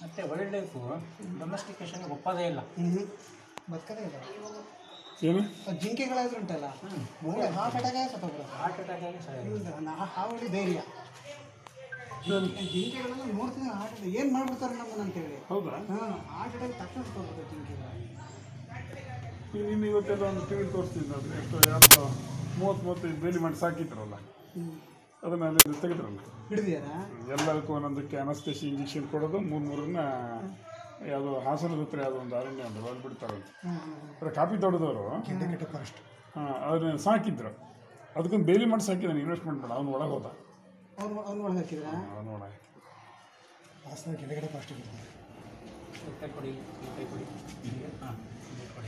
ಮತ್ತು wild life ಡೊಮೆಸ್ಟಿಕೇಶನ್ಗೆ ಒಪ್ಪೋದೇ ಇಲ್ಲ ಹ್ಞೂ ಬದುಕದೇ ಇಲ್ಲ ಏನು ಅದು ಜಿಂಕೆಗಳಾದ್ರೂ ಉಂಟಲ್ಲ ಒಳ್ಳೆ ಹಾರ್ಟ್ ಅಟ್ಯಾಕ್ ಆಗಿ ಸತ್ತೋಗ್ಬಿಡುತ್ತೆ ಹಾರ್ಟ್ ಅಟ್ಯಾಕ್ ಆಗಿ ಸಾಯೋದು ಇವ್ರು ನಾ- ಹಾವಳಿ ಧೈರ್ಯ ಜಿಂಕೆಗಳೆಲ್ಲ ನೋಡ್ತೀನಿ ಹಾರ್ಟ್ ಅಟ್ಯಾಕ್ ಏನು ಮಾಡ್ಬಿಡ್ತಾರೆ ನಮ್ಮನ್ನ ಅಂತೇಳಿ ಹೌದಾ ಹಾಂ ಹಾರ್ಟ್ ಅಟ್ಯಾಕ್ ತಕ್ಷಣ ಸತ್ತೋಗ್ಬಿಡುತ್ತೆ ಜಿಂಕೆಗಳು ನೀನು ಇನ್ನು ಇವತ್ತೆಲ್ಲ ಒಂದು ಟಿ ವಿ ತೋರಿಸ್ತೀನಿ ನೋಡ್ರಿ ಎಷ್ಟು ಯಾರು ಮೂವತ್ತು ಮೂವತ್ತೈದು ಬೇಲಿ ಮಾಡಿ ಸಾಕಿದ್ರಲ್ಲ ಹ್ಞೂ ಅದನ್ನ ಅಲ್ಲಿ ತೆಗೆದ್ರಲ್ಲ ಹಿಡಿದ್ಯಾರಾ ಎಲ್ಲದಕ್ಕೂ ಒಂದೊಂದಕ್ಕೆ ಅನಸ್ತೇಶಿ ಇಂಜೆಕ್ಷನ್ ಕೊಡೋದು ಮೂರು ಮೂರನ್ನ ಯಾವುದೋ ಹಾಸನದ ಹತ್ರ ಯಾವುದೋ ಒಂದು ಅರಣ್ಯ ಒಂದು ಅಲ್ಲಿ ಬಿಡ್ತಾರಂತೆ ಹ್ಞೂ ಹ್ಞೂ ಅದ್ರ ಕಾಪಿ ತೋಟದವರು ಕೆಂಡಕಟ್ಟೆ ಫಾರೆಸ್ಟ್ ಹಾಂ ಅದನ್ನ ಸಾಕಿದ್ರು ಅದಕ್ಕೊಂದು ಬೇಲಿ ಮಾಡಿ ಸಾಕಿದ್ದಾನೆ ಇನ್ವೆಸ್ಟ್ಮೆಂಟ್ ಮಾಡಿ ಅವ್ನು ಒಳಗೆ ಹೋದ ಅವ್ನು ಅವ್ನು ಒಳಗೆ ಹಾಕಿದ್ರಾ ಅವನು ಒಳಗೆ ಹಾಸನ ಕೆಳಗಡೆ ಫಾಸ್ಟ್ ಇರ್ತಾರೆ ಈ ಕೈ ಕೊಡಿ ಈ ಕೈ ಕೊಡಿ ಹೀಗೆ ಹಾಂ ಈ ಕೊಡಿ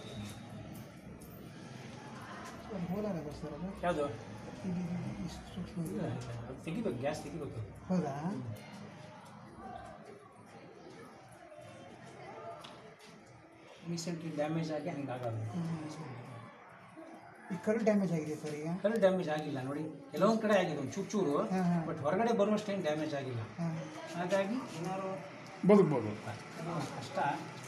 ಒಂದು ಹೋಲಾರ ಸರ್ ಅದು ಯಾವುದು ಇದು ಇದು ಇಷ್ಟು ಸೂಕ್ಷ್ಮ ಇದೆ. ಅದು ತೆಗಿಬೇಕು ಗ್ಯಾಸ್ ತೆಗಿಬೇಕು ಹೌದಾ ರೀಸೆಂಟ್ಲಿ ಡ್ಯಾಮೇಜ್ ಆಗಿ ಹಂಗಾಗೋದು ಈ ಕರು ಡ್ಯಾಮೇಜ್ ಆಗಿದೆ ಸರ್ ಈಗ ಕಲ್ಲು ಡ್ಯಾಮೇಜ್ ಆಗಿಲ್ಲ ನೋಡಿ ಕೆಲವೊಂದು ಕಡೆ ಆಗಿದೆ ಒಂದು ಚೂರು ಚೂರು ಹಾಂ ಹಾಂ ಬಟ್ ಹೊರಗಡೆ ಬರುವಷ್ಟೇನು ಡ್ಯಾಮೇಜ್ ಆಗಿಲ್ಲ ಹಾಂ ಹಾಗಾಗಿ ಏನಾದ್ರು ಬದುಕ್ಬೋದು ಅದು ಕಷ್ಟ